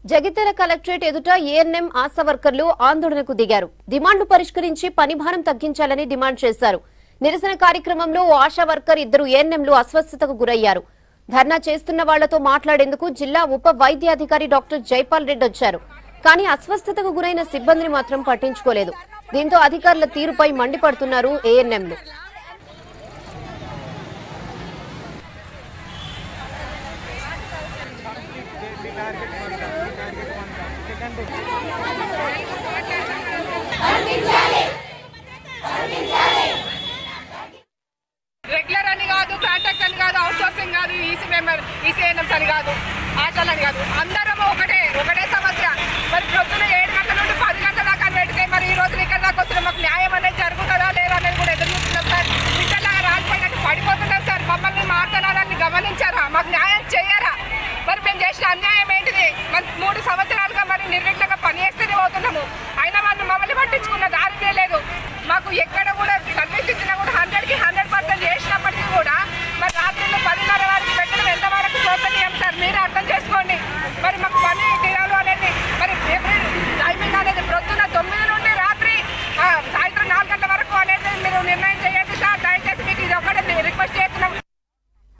Jagtial collectorate ఎదుట ANM ASHA వర్కర్లు ఆందోళనకు దిగారు డిమాండ్లు పరిష్కరించి పనిభారం తగ్గించాలని డిమాండ్ చేశారు నిరసన కార్యక్రమంలో ఓ ఆశా వర్కర్ ఇద్దరు ఏఎన్ఎంలు అస్వస్థతకు గురయ్యారు ధర్నా చేస్తున్న వాళ్లతో మాట్లాడేందుకు జిల్లా ఉప వైద్యాధికారి డాక్టర్ జైపాల్ రెడ్డి వచ్చారు కానీ అస్వస్థతకు గురైన సిబ్బందిని మాత్రం పట్టించుకోలేదు దీంతో అధికారుల తీరుపై మండిపడుతున్నారు ఏఎన్ఎంలు టార్గెట్